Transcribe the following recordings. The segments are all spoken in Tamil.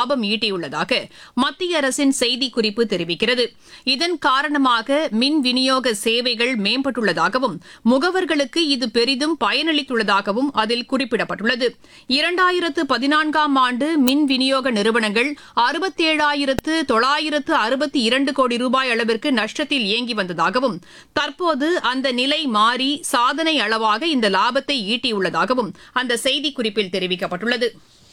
லாபம் ஈட்டியுள்ளதாக மத்திய அரசின் செய்திக்குறிப்பு தெரிவிக்கிறது இதன் காரணமாக மின் விநியோக சேவைகள் மேம்பட்டுள்ளதாகவும் முகவர்களுக்கு இது பெரிதும் பயனளித்துள்ளதாகவும் அதில் குறிப்பிடப்பட்டுள்ளது இரண்டாயிரத்து பதினான்காம் ஆண்டு மின் விநியோக நிறுவனங்கள் அறுபத்தேழாயிரத்து தொள்ளாயிரத்து அறுபத்தி இரண்டு கோடி ரூபாய் அளவிற்கு நஷ்டத்தில் இயங்கி வந்ததாகவும் தற்போது அந்த நிலை மாறி சாதனை அளவாக இந்த லாபத்தை ஈட்டியுள்ளதாகவும் அந்த செய்திக்குறிப்பில் தெரிவிக்கப்பட்டுள்ளது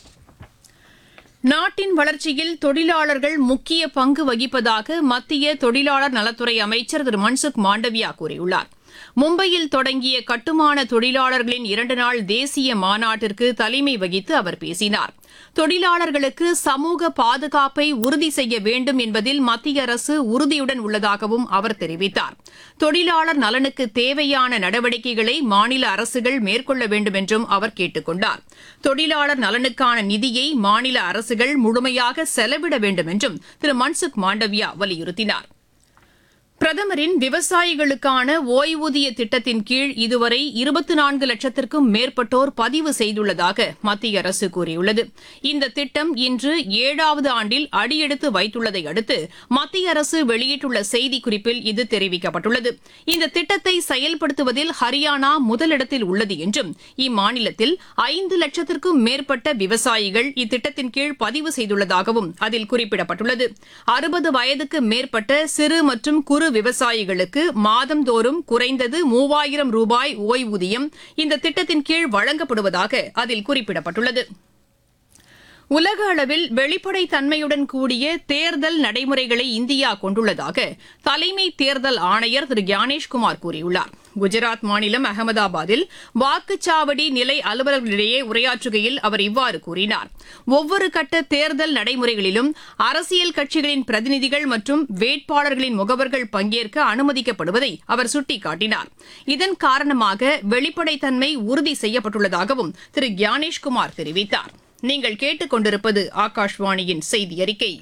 நாட்டின் வளர்ச்சியில் தொழிலாளர்கள் முக்கிய பங்கு வகிப்பதாக மத்திய தொழிலாளர் நலத்துறை அமைச்சர் திரு மன்சுக் மாண்டவியா கூறியுள்ளார் மும்பையில் தொடங்கிய கட்டுமான தொழிலாளர்களின் இரண்டு நாள் தேசிய மாநாட்டிற்கு தலைமை வகித்து அவர் பேசினார் தொழிலாளர்களுக்கு சமூக பாதுகாப்பை உறுதி செய்ய வேண்டும் என்பதில் மத்திய அரசு உறுதியுடன் உள்ளதாகவும் அவர் தெரிவித்தார் தொழிலாளர் நலனுக்கு தேவையான நடவடிக்கைகளை மாநில அரசுகள் மேற்கொள்ள வேண்டும் என்றும் அவர் கேட்டுக் கொண்டார் தொழிலாளர் நலனுக்கான நிதியை மாநில அரசுகள் முழுமையாக செலவிட வேண்டும் என்றும் திரு மன்சுக் மாண்டவியா வலியுறுத்தினார் பிரதமரின் விவசாயிகளுக்கான ஓய்வூதிய திட்டத்தின் கீழ் இதுவரை இருபத்தி நான்கு லட்சத்திற்கும் மேற்பட்டோர் பதிவு செய்துள்ளதாக மத்திய அரசு கூறியுள்ளது இந்த திட்டம் இன்று ஏழாவது ஆண்டில் அடியெடுத்து வைத்துள்ளதை அடுத்து மத்திய அரசு வெளியிட்டுள்ள செய்திக்குறிப்பில் இது தெரிவிக்கப்பட்டுள்ளது இந்த திட்டத்தை செயல்படுத்துவதில் ஹரியானா முதலிடத்தில் உள்ளது என்றும் இம்மாநிலத்தில் ஐந்து லட்சத்திற்கும் மேற்பட்ட விவசாயிகள் இத்திட்டத்தின் கீழ் பதிவு செய்துள்ளதாகவும் அதில் குறிப்பிடப்பட்டுள்ளது அறுபது வயதுக்கு மேற்பட்ட சிறு மற்றும் குறு விவசாயிகளுக்கு மாதந்தோறும் குறைந்தது மூவாயிரம் ரூபாய் ஓய்வூதியம் இந்த திட்டத்தின் கீழ் வழங்கப்படுவதாக அதில் குறிப்பிடப்பட்டுள்ளது உலக அளவில் வெளிப்படைத் தன்மையுடன் கூடிய தேர்தல் நடைமுறைகளை இந்தியா கொண்டுள்ளதாக தலைமை தேர்தல் ஆணையர் திரு ஞானேஷ்குமார் கூறியுள்ளார் குஜராத் மாநிலம் அகமதாபாத்தில் வாக்குச்சாவடி நிலை அலுவலர்களிடையே உரையாற்றுகையில் அவர் இவ்வாறு கூறினார் ஒவ்வொரு கட்ட தேர்தல் நடைமுறைகளிலும் அரசியல் கட்சிகளின் பிரதிநிதிகள் மற்றும் வேட்பாளர்களின் முகவர்கள் பங்கேற்க அனுமதிக்கப்படுவதை அவர் சுட்டிக்காட்டினார் இதன் காரணமாக வெளிப்படைத்தன்மை உறுதி செய்யப்பட்டுள்ளதாகவும் திரு ஞானேஷ்குமார் தெரிவித்தார் நீங்கள் கேட்டுக்கொண்டிருப்பது ஆகாஷ்வாணியின் செய்தி அறிக்கை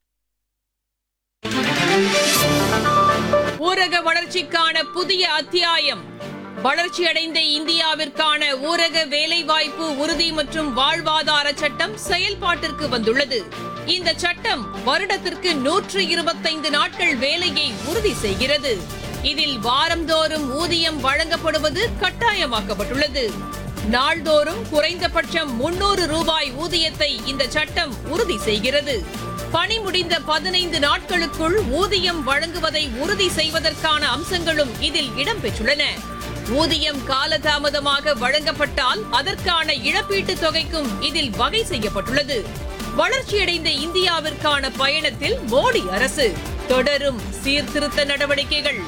ஊரக வளர்ச்சிக்கான புதிய அத்தியாயம் வளர்ச்சியடைந்த இந்தியாவிற்கான ஊரக வேலைவாய்ப்பு உறுதி மற்றும் வாழ்வாதார சட்டம் செயல்பாட்டிற்கு வந்துள்ளது இந்த சட்டம் வருடத்திற்கு நூற்று இருபத்தைந்து நாட்கள் வேலையை உறுதி செய்கிறது இதில் வாரந்தோறும் ஊதியம் வழங்கப்படுவது கட்டாயமாக்கப்பட்டுள்ளது நாள்தோறும் குறைந்தபட்சம் முன்னூறு ரூபாய் ஊதியத்தை இந்த சட்டம் உறுதி செய்கிறது பணி முடிந்த பதினைந்து நாட்களுக்குள் ஊதியம் வழங்குவதை உறுதி செய்வதற்கான அம்சங்களும் இதில் இடம்பெற்றுள்ளன ஊதியம் காலதாமதமாக வழங்கப்பட்டால் அதற்கான இழப்பீட்டுத் தொகைக்கும் இதில் வகை செய்யப்பட்டுள்ளது வளர்ச்சியடைந்த இந்தியாவிற்கான பயணத்தில் மோடி அரசு தொடரும் சீர்திருத்த நடவடிக்கைகள்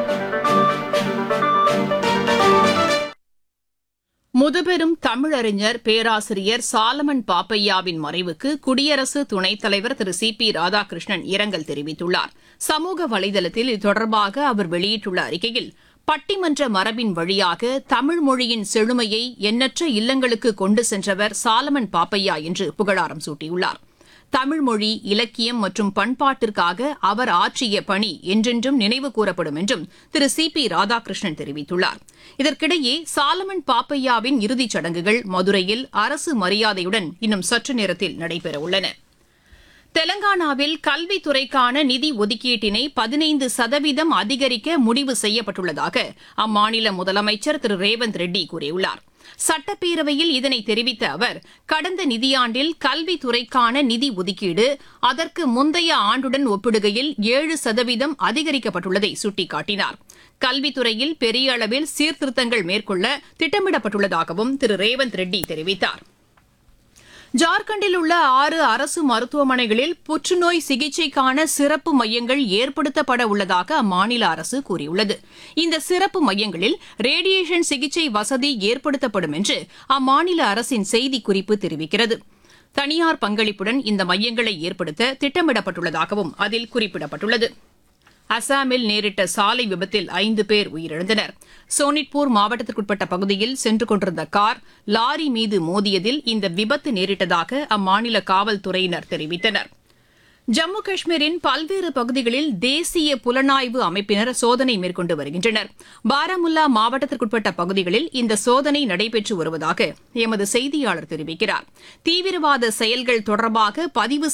முதுபெரும் தமிழறிஞர் பேராசிரியர் சாலமன் பாப்பையாவின் மறைவுக்கு குடியரசு துணைத் தலைவர் திரு சி பி ராதாகிருஷ்ணன் இரங்கல் தெரிவித்துள்ளார் சமூக வலைதளத்தில் இது தொடர்பாக அவர் வெளியிட்டுள்ள அறிக்கையில் பட்டிமன்ற மரபின் வழியாக தமிழ் மொழியின் செழுமையை எண்ணற்ற இல்லங்களுக்கு கொண்டு சென்றவர் சாலமன் பாப்பையா என்று புகழாரம் சூட்டியுள்ளார் தமிழ் மொழி இலக்கியம் மற்றும் பண்பாட்டிற்காக அவர் ஆற்றிய பணி என்றென்றும் நினைவு கூறப்படும் என்றும் திரு சி பி ராதாகிருஷ்ணன் தெரிவித்துள்ளார் இதற்கிடையே சாலமன் பாப்பையாவின் இறுதிச் சடங்குகள் மதுரையில் அரசு மரியாதையுடன் இன்னும் சற்று நேரத்தில் நடைபெறவுள்ளன தெலங்கானாவில் கல்வித்துறைக்கான நிதி ஒதுக்கீட்டினை பதினைந்து சதவீதம் அதிகரிக்க முடிவு செய்யப்பட்டுள்ளதாக அம்மாநில முதலமைச்சர் திரு ரேவந்த் ரெட்டி கூறியுள்ளார் சட்டப்பேரவையில் இதனை தெரிவித்த அவர் கடந்த நிதியாண்டில் கல்வித்துறைக்கான நிதி ஒதுக்கீடு அதற்கு முந்தைய ஆண்டுடன் ஒப்பிடுகையில் ஏழு சதவீதம் அதிகரிக்கப்பட்டுள்ளதை சுட்டிக்காட்டினார் கல்வித்துறையில் பெரிய அளவில் சீர்திருத்தங்கள் மேற்கொள்ள திட்டமிடப்பட்டுள்ளதாகவும் திரு ரேவந்த் ரெட்டி தெரிவித்தார் ஜார்க்கண்டில் உள்ள ஆறு அரசு மருத்துவமனைகளில் புற்றுநோய் சிகிச்சைக்கான சிறப்பு மையங்கள் ஏற்படுத்தப்பட உள்ளதாக அம்மாநில அரசு கூறியுள்ளது இந்த சிறப்பு மையங்களில் ரேடியேஷன் சிகிச்சை வசதி ஏற்படுத்தப்படும் என்று அம்மாநில அரசின் செய்திக்குறிப்பு தெரிவிக்கிறது தனியார் பங்களிப்புடன் இந்த மையங்களை ஏற்படுத்த திட்டமிடப்பட்டுள்ளதாகவும் அதில் குறிப்பிடப்பட்டுள்ளது அசாமில் நேரிட்ட சாலை விபத்தில் ஐந்து பேர் உயிரிழந்தனர் சோனிட்பூர் மாவட்டத்திற்குட்பட்ட பகுதியில் சென்று கொண்டிருந்த கார் லாரி மீது மோதியதில் இந்த விபத்து நேரிட்டதாக அம்மாநில காவல்துறையினர் தெரிவித்தனர் ஜம்மு காஷ்மீரின் பல்வேறு பகுதிகளில் தேசிய புலனாய்வு அமைப்பினர் சோதனை மேற்கொண்டு வருகின்றனர் பாராமுல்லா மாவட்டத்திற்குட்பட்ட பகுதிகளில் இந்த சோதனை நடைபெற்று வருவதாக எமது செய்தியாளர் தெரிவிக்கிறார் தீவிரவாத செயல்கள் தொடர்பாக பதிவு